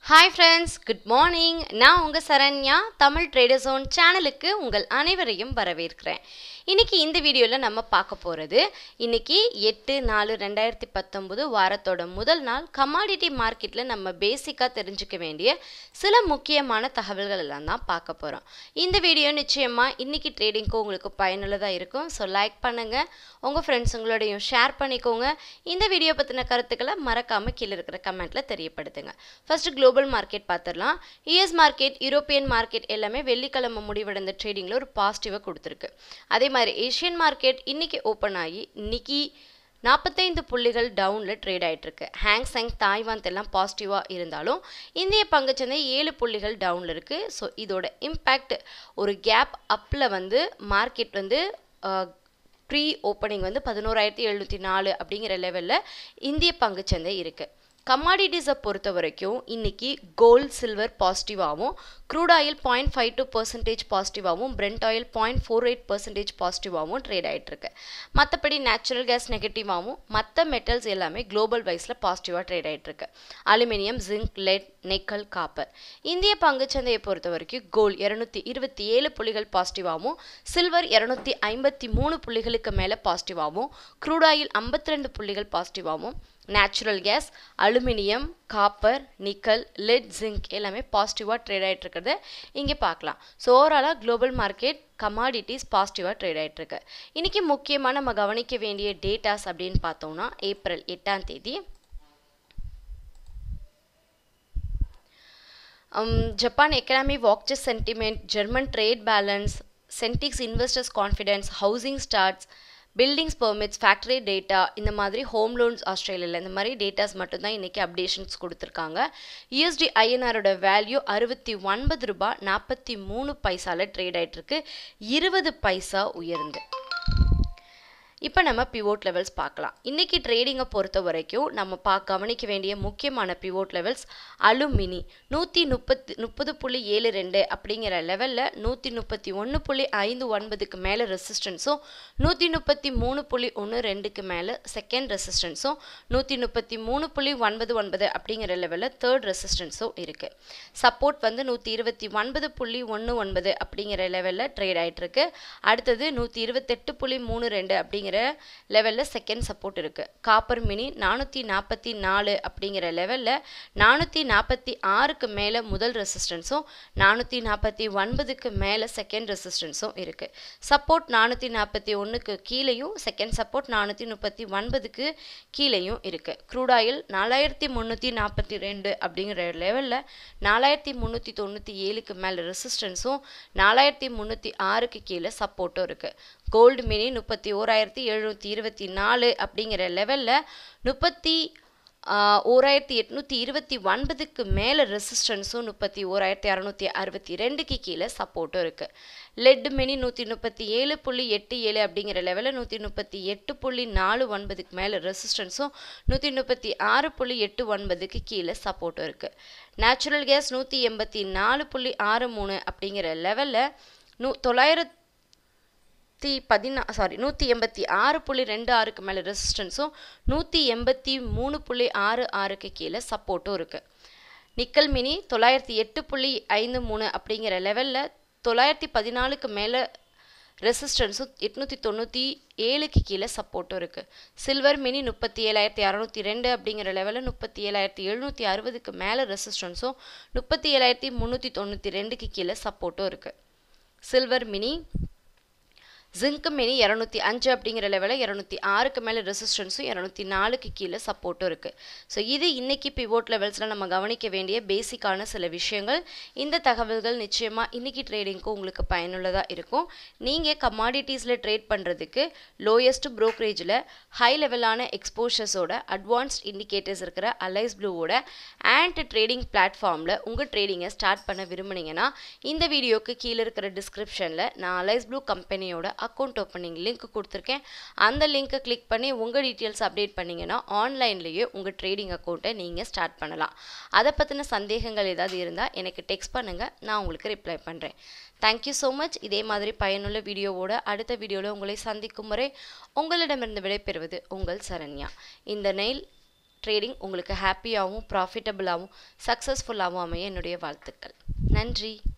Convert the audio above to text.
hi friends good morning நான் உங்கள் Saranya Tamil trader zone சேனலுக்கு உங்கள் அனைவரையும் வரவேற்கிறேன் இன்னைக்கு இந்த வீடியோவில் நம்ம பார்க்க போகிறது இன்னைக்கு எட்டு நாலு ரெண்டாயிரத்தி பத்தொம்போது வாரத்தோட முதல் நாள் கமாடிட்டி மார்க்கெட்டில் நம்ம பேசிக்காக தெரிஞ்சுக்க வேண்டிய சில முக்கியமான தகவல்கள் எல்லாம் தான் பார்க்க போகிறோம் இந்த வீடியோ நிச்சயமாக இன்னைக்கு ட்ரேடிங்க்கு உங்களுக்கு பயனுள்ளதாக இருக்கும் ஸோ லைக் பண்ணுங்கள் உங்கள் ஃப்ரெண்ட்ஸுங்களோடையும் ஷேர் பண்ணிக்கோங்க இந்த வீடியோ பற்றின கருத்துக்களை மறக்காமல் கீழே இருக்கிற கமெண்ட்டில் தெரியப்படுத்துங்க ஃபர்ஸ்ட் குளோபல் மார்க்கெட் பார்த்துடலாம் யூஎஸ் மார்க்கெட் யூரோப்பியன் மார்க்கெட் எல்லாமே வெள்ளிக்கிழமை முடிவடைந்த ட்ரேடிங்கில் ஒரு பாசிட்டிவாக கொடுத்துருக்கு அதே மாதிரி ஏஷியன் மார்க்கெட் இன்னைக்கு ஓப்பன் ஆகி இன்னைக்கு நாற்பத்தைந்து புள்ளிகள் டவுனில் ட்ரேட் ஆகிட்டுருக்கு ஹேங் செங் தாய்வான் எல்லாம் பாசிட்டிவாக இருந்தாலும் இந்திய பங்குச்சந்தை ஏழு புள்ளிகள் டவுனில் இருக்குது ஸோ இதோட இம்பேக்ட் ஒரு கேப் அப்பில் வந்து மார்க்கெட் வந்து ப்ரீ ஓப்பனிங் வந்து பதினோராயிரத்தி எழுநூற்றி நாலு அப்படிங்கிற லெவலில் இந்திய பங்குச்சந்தை இருக்குது கமாடிட்டிஸை பொறுத்த வரைக்கும் இன்னைக்கு கோல்ட் சில்வர் பாசிட்டிவாகவும் crude oil point five two percentage பாசிட்டிவாகவும் Brent oil point four eight percentage பாசிட்டிவாகவும் ட்ரேட் ஆகிட்டுருக்கு மற்றபடி நேச்சுரல் கேஸ் நெகட்டிவாகவும் மற்ற மெட்டல்ஸ் எல்லாமே குளோபல் வைஸில் பாசிட்டிவாக ட்ரேட் ஆகிட்டுருக்கு aluminium zinc lead nickel copper இந்திய பங்குச்சந்தையை பொறுத்த வரைக்கும் கோல்ட் இரநூத்தி இருபத்தி ஏழு புள்ளிகள் பாசிட்டிவாகவும் சில்வர் இரநூத்தி ஐம்பத்தி மூணு புள்ளிகளுக்கு மேலே பாசிட்டிவாகவும் க்ரூட் ஆயில் ஐம்பத்தி ரெண்டு புள்ளிகள் பாசிட்டிவாகவும் natural gas aluminium copper nickel lead zinc எல்லாமே பாசிட்டிவாக ட்ரேட் ஆகிட்டு இருக்கிறத இங்கே பார்க்கலாம் ஸோ ஓவராலாக குளோபல் மார்க்கெட் கமாடிட்டிஸ் பாசிட்டிவாக ட்ரேட் ஆகிட்டுருக்கு இன்றைக்கி முக்கியமாக நம்ம கவனிக்க வேண்டிய டேட்டாஸ் அப்படின்னு பார்த்தோம்னா ஏப்ரல் எட்டாம் தேதி ஜப்பான் எக்கனாமி வாக்சஸ் sentiment German trade balance Sentix investors confidence housing starts building permits factory data இந்த மாதிரி ஹோம் லோன்ஸ் ஆஸ்திரேலியாவில் இந்த மாதிரி டேட்டாஸ் மட்டும்தான் இன்றைக்கி அப்டேஷன்ஸ் கொடுத்துருக்காங்க யூஎஸ்டி ஐஎன்ஆரோட வேல்யூ அறுபத்தி ஒன்பது ரூபாய் நாற்பத்தி மூணு பைசாவில் ட்ரேட் ஆகிட்டுருக்கு இருபது பைசா உயர்ந்து இப்போ நம்ம பிவோட் லெவல்ஸ் பார்க்கலாம் இன்றைக்கி ட்ரேடிங்கை பொறுத்த வரைக்கும் நம்ம பா கவனிக்க வேண்டிய முக்கியமான பிவோட் லெவல்ஸ் அலுமினி நூற்றி முப்பத்தி முப்பது புள்ளி ஏழு ரெண்டு அப்படிங்கிற லெவலில் நூற்றி முப்பத்தி ஒன்று புள்ளி ஐந்து ஒன்பதுக்கு மேலே ரெசிஸ்டன்ஸும் நூற்றி முப்பத்தி மூணு புள்ளி ஒன்று ரெண்டுக்கு மேலே செகண்ட் ரெசிஸ்டன்ஸும் நூற்றி முப்பத்தி மூணு புள்ளி ஒன்பது ஒன்பது அப்படிங்கிற லெவலில் தேர்ட் ரெசிஸ்டன்ஸும் இருக்குது சப்போர்ட் வந்து நூற்றி இருபத்தி ஒன்பது புள்ளி ஒன்று ஒன்பது அப்படிங்கிற லெவலில் ட்ரேட் ஆகிட்டுருக்கு அடுத்தது நூற்றி இருபத்தெட்டு புள்ளி மூணு ரெண்டு அப்படிங்கிற அப்படிங்கிற லெவலில் செகண்ட் சப்போர்ட் இருக்குது காப்பர் மினி நானூற்றி நாற்பத்தி நாலு அப்படிங்கிற லெவலில் நானூற்றி நாற்பத்தி ஆறுக்கு மேலே முதல் ரெசிஸ்டன்ஸும் நானூற்றி நாற்பத்தி ஒன்பதுக்கு மேலே செகண்ட் ரெசிஸ்டன்ஸும் இருக்குது சப்போர்ட் நானூற்றி நாற்பத்தி ஒன்றுக்கு கீழேயும் செகண்ட் சப்போர்ட் நானூற்றி முப்பத்தி ஒன்பதுக்கு கீழேயும் இருக்குது க்ரூட் ஆயில் நாலாயிரத்தி முந்நூற்றி நாற்பத்தி ரெண்டு அப்படிங்கிற லெவலில் நாலாயிரத்தி முந்நூற்றி தொண்ணூற்றி ஏழுக்கு மேலே ரெசிஸ்டன்ஸும் நாலாயிரத்தி முந்நூற்றி ஆறுக்கு கீழே சப்போர்ட்டும் இருக்குது கோல்டு மினி முப்பத்தி ஓராயிரத்தி எழுநூற்றி இருபத்தி நாலு அப்படிங்கிற லெவலில் முப்பத்தி ஓராயிரத்தி எட்நூற்றி இருபத்தி ஒன்பதுக்கு மேலே ரெசிஸ்டன்ஸும் முப்பத்தி ஓராயிரத்தி அறநூற்றி அறுபத்தி ரெண்டுக்கு கீழே சப்போர்ட்டும் இருக்குது லெட் மினி நூற்றி முப்பத்தி ஏழு புள்ளி எட்டு ஏழு அப்படிங்கிற லெவலில் நூற்றி முப்பத்தி எட்டு புள்ளி நாலு ஒன்பதுக்கு மேலே ரெசிஸ்டன்ஸும் நூற்றி முப்பத்தி ஆறு புள்ளி எட்டு ஒன்பதுக்கு கீழே சப்போர்ட்டும் இருக்குது நேச்சுரல் கேஸ் நூற்றி எண்பத்தி நாலு புள்ளி ஆறு மூணு அப்படிங்கிற லெவலில் நூ தொள்ளாயிரத்தி நூற்றி பதினா சாரி நூற்றி எண்பத்தி ஆறு புள்ளி ரெண்டு ஆறுக்கு மேலே ரெசிஸ்டன்ஸும் நூற்றி எண்பத்தி மூணு புள்ளி ஆறு ஆறுக்கு கீழே சப்போர்ட்டும் இருக்குது நிக்கல் மினி தொள்ளாயிரத்தி எட்டு புள்ளி ஐந்து மூணு அப்படிங்கிற லெவலில் தொள்ளாயிரத்தி பதினாலுக்கு மேலே ரெசிஸ்டன்ஸும் எட்நூற்றி தொண்ணூற்றி ஏழுக்கு கீழே சப்போர்ட்டும் இருக்குது சில்வர் மினி முப்பத்தி ஏழாயிரத்தி அறநூற்றி ரெண்டு அப்படிங்கிற லெவலில் முப்பத்தி ஏழாயிரத்தி எழுநூற்றி அறுபதுக்கு மேலே ரெசிஸ்டன்ஸும் முப்பத்தி ஏழாயிரத்தி முந்நூற்றி தொண்ணூற்றி ரெண்டுக்கு கீழே சப்போர்ட்டும் இருக்குது சில்வர் மினி ஜிங்க் மினி இரநூத்தி அஞ்சு அப்படிங்கிற லெவலில் இரநூத்தி ஆறுக்கு மேலே ரெசிஸ்டன்ஸும் இரநூத்தி நாலுக்கு கீழே சப்போர்ட்டும் இருக்குது ஸோ இது இன்னைக்கு பிவோட் லெவல்ஸில் நம்ம கவனிக்க வேண்டிய பேசிக்கான சில விஷயங்கள் இந்த தகவல்கள் நிச்சயமாக இன்னைக்கு ட்ரேடிங்க்கும் உங்களுக்கு பயனுள்ளதாக இருக்கும் நீங்கள் கமாடிட்டிஸில் ட்ரேட் பண்ணுறதுக்கு லோயஸ்ட் ப்ரோக்கரேஜில் ஹை லெவலான எக்ஸ்போஷர்ஸோட அட்வான்ஸ்ட் இண்டிகேட்டர்ஸ் இருக்கிற அலைஸ் ப்ளூவோட ஆண்ட் ட்ரேடிங் பிளாட்ஃபார்மில் உங்கள் ட்ரேடிங்கை ஸ்டார்ட் பண்ண விரும்புனீங்கன்னா இந்த வீடியோக்கு கீழே இருக்கிற டிஸ்கிரிப்ஷனில் நான் அலைஸ் ப்ளூ கம்பெனியோட அக்கௌண்ட் ஓப்பனிங் லிங்க் கொடுத்துருக்கேன் அந்த லிங்க்கை கிளிக் பண்ணி உங்கள் டீட்டெயில்ஸ் அப்டேட் பண்ணிங்கன்னா ஆன்லைன்லேயே உங்கள் ட்ரேடிங் அக்கௌண்ட்டை நீங்கள் ஸ்டார்ட் பண்ணலாம் அதை பற்றின சந்தேகங்கள் ஏதாவது இருந்தால் எனக்கு டெக்ஸ்ட் பண்ணுங்கள் நான் உங்களுக்கு ரிப்ளை பண்ணுறேன் தேங்க்யூ ஸோ மச் இதே மாதிரி பயனுள்ள வீடியோவோட அடுத்த வீடியோவில் உங்களை சந்திக்கும் முறை உங்களிடமிருந்து விடைபெறுவது உங்கள் சரண்யா இந்த நெயில் ட்ரேடிங் உங்களுக்கு ஹாப்பியாகவும் ப்ராஃபிட்டபுளாகவும் சக்ஸஸ்ஃபுல்லாகவும் அமைய என்னுடைய வாழ்த்துக்கள் நன்றி